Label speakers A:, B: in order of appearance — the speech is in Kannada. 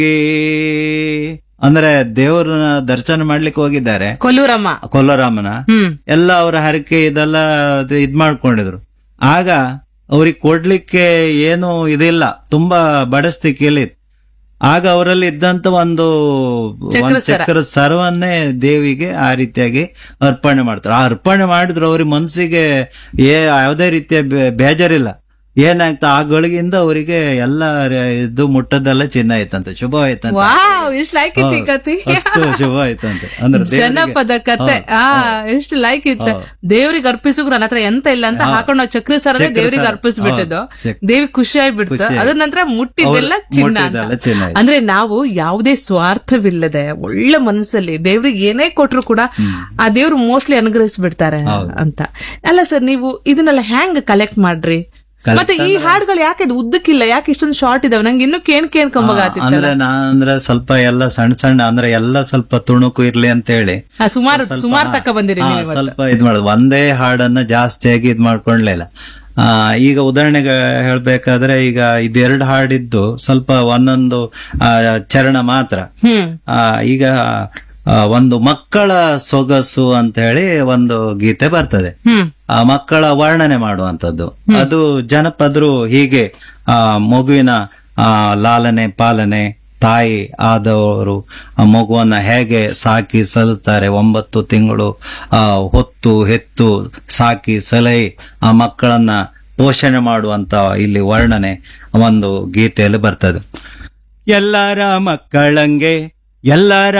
A: ಈ ಅಂದ್ರೆ ದೇವರನ್ನ ದರ್ಶನ ಮಾಡ್ಲಿಕ್ಕೆ ಹೋಗಿದ್ದಾರೆ
B: ಕೊಲ್ಲೂರಮ್ಮ
A: ಕೊಲ್ಲರಾಮನ
B: ಹ್ಮ್
A: ಎಲ್ಲ ಅವರ ಹರಕೆ ಇದೆಲ್ಲ ಅದು ಇದ್ ಮಾಡ್ಕೊಂಡಿದ್ರು ಆಗ ಅವ್ರಿಗೆ ಕೊಡ್ಲಿಕ್ಕೆ ಏನು ಇದಿಲ್ಲ ತುಂಬಾ ಬಡಸ್ತಿಕೆಯಲ್ಲಿ ಆಗ ಅವರಲ್ಲಿ ಇದ್ದಂತ ಒಂದು
B: ಚಕ್ರ
A: ಒಂದು
B: ಸರ.
A: ಚಕ್ರ ಸರ್ವನ್ನೇ ದೇವಿಗೆ ಆ ರೀತಿಯಾಗಿ ಅರ್ಪಣೆ ಮಾಡ್ತಾರೆ ಆ ಅರ್ಪಣೆ ಮಾಡಿದ್ರು ಅವ್ರಿಗೆ ಮನಸ್ಸಿಗೆ ಏ ಯಾವುದೇ ರೀತಿಯ ಬೇ- ಬೇಜಾರಿಲ್ಲ ಏನಾಗ್ತಾ ಆ ಗಳಿಗಿಂದ ಅವರಿಗೆ ಎಲ್ಲ ರ- ಇದು ಮುಟ್ಟದೆಲ್ಲ ಚಿನ್ನ ಆಯ್ತಂತೆ ಶುಭ ಆಯ್ತಂತೆ
B: ವಾವ್ ಇಷ್ಟು ಲೈಕ್ ಇತ್ತು ಈ ಕತೆ
A: ಅಷ್ಟು ಶುಭ ಆಯ್ತಂತೆ ಅಂದ್ರೆ ದೇವ್ರಿಗೆ-
B: ಜನಪದ ಕತೆ ಆ ಎಷ್ಟು ಲೈಕ್ ಇತ್ತು ದೇವ್ರಿಗೆ ಅರ್ಪಿಸುಗ್ ನನ್ನ ಹತ್ರ ಎಂತ ಇಲ್ಲ ಅಂತ ಹಾಕೊಂಡು ನಾವು ಚಕ್ರ ಸರನೇ
A: ಚಕ್ರ
B: ದೇವ್ರಿಗೆ
A: ಸರ.
B: ಅರ್ಪಿಸ್ಬಿಟ್ಟಿದ್ದು
A: ಹೌದು, ಚಕ್-
B: ದೇವಿ ಖುಷಿ ಆಗ್ಬಿಡ್ತು
A: ಖುಷಿ
B: ಅದ್ರ ನಂತರ ಮುಟ್ಟಿದ್ದೆಲ್ಲ
A: ಅವ್ರು
B: ಚಿನ್ನ
A: ಮುಟ್ಟಿದ್ದೆಲ್ಲ
B: ಅಂತ.
A: ಚಿನ್ನ ಆಯ್ತು.
B: ಅಂದ್ರೆ ನಾವು ಯಾವುದೇ ಸ್ವಾರ್ಥವಿಲ್ಲದೆ ಒಳ್ಳೆ ಮನಸ್ಸಲ್ಲಿ ದೇವ್ರಿಗೆ ಏನೇ ಕೊಟ್ರು ಕೂಡ ಆ ದೇವ್ರು ಮೋಸ್ಟ್ಲಿ ಅನುಗ್ರಹಿಸ್ಬಿಡ್ತಾರೆ ಅಂತ ಅಲ್ಲ ಸರ್ ನೀವು ಇದನ್ನೆಲ್ಲ ಹೆಂಗ್ ಕಲೆಕ್ಟ್ ಮಾಡ್ರಿ ಮತ್ತೆ ಈ ಹಾಡುಗಳು ಯಾಕೆ ಇದು ಉದ್ದಕ್ಕಿಲ್ಲ ಯಾಕೆ ಇಷ್ಟೊಂದು ಶಾರ್ಟ್ ಇದಾವೆ ನಂಗೆ ಇನ್ನೂ ಕೇಣ್ ಕೇಣ್ಕೊಂಬಾಗತ್ತಿತ್ತಲ್ಲ
A: ಅಂದ್ರೆ ನಾ ಅಂದ್ರೆ ಸ್ವಲ್ಪ ಎಲ್ಲ ಸಣ್ಣ ಸಣ್ಣ ಅಂದ್ರೆ ಎಲ್ಲ ಸ್ವಲ್ಪ ತುಣುಕು ಇರ್ಲಿ ಅಂತ ಹೇಳಿ
B: ಸುಮಾರು ಸುಮಾರು ತಕ್ಕ ಬಂದಿರಿ ನೀವು ಇವತ್ತು.
A: ಸ್ವಲ್ಪ ಇದ್ ಮಾಡೋದು ಒಂದೇ ಹಾಡನ್ನ ಜಾಸ್ತಿಯಾಗಿ ಇದ್ ಮಾಡ್ಕೊಂಡ್ಲಿಲ್ಲ ಆ ಈಗ ಉದಾಹರಣೆಗೆ ಹೇಳ್ಬೇಕಾದ್ರೆ ಈಗ ಇದೆರಡು ಹಾಡಿದ್ದು ಸ್ವಲ್ಪ ಒಂದೊಂದು ಆ, ಚರಣ ಮಾತ್ರ
B: ಹ್ಮ್
A: ಆ, ಈಗ ಆ, ಒಂದು ಮಕ್ಕಳ ಸೊಗಸು ಅಂತ ಹೇಳಿ ಒಂದು ಗೀತೆ ಬರ್ತದೆ
B: ಹ್ಮ್
A: ಆ ಮಕ್ಕಳ ವರ್ಣನೆ ಮಾಡುವಂತದ್ದು ಅದು ಜನಪದರು ಹೀಗೆ ಆ ಮಗುವಿನ ಆ ಲಾಲನೆ ಪಾಲನೆ ತಾಯಿ ಆದವರು ಆ ಮಗುವನ್ನ ಹೇಗೆ ಸಾಕಿ ಸಲುತ್ತಾರೆ ಒಂಬತ್ತು ತಿಂಗಳು ಆ ಹೊತ್ತು ಹೆತ್ತು ಸಾಕಿ ಸಲಹೆ ಆ ಮಕ್ಕಳನ್ನ ಪೋಷಣೆ ಮಾಡುವಂತ ಇಲ್ಲಿ ವರ್ಣನೆ ಒಂದು ಗೀತೆಯಲ್ಲಿ ಬರ್ತದೆ ಎಲ್ಲರ ಮಕ್ಕಳಂಗೆ ಎಲ್ಲರ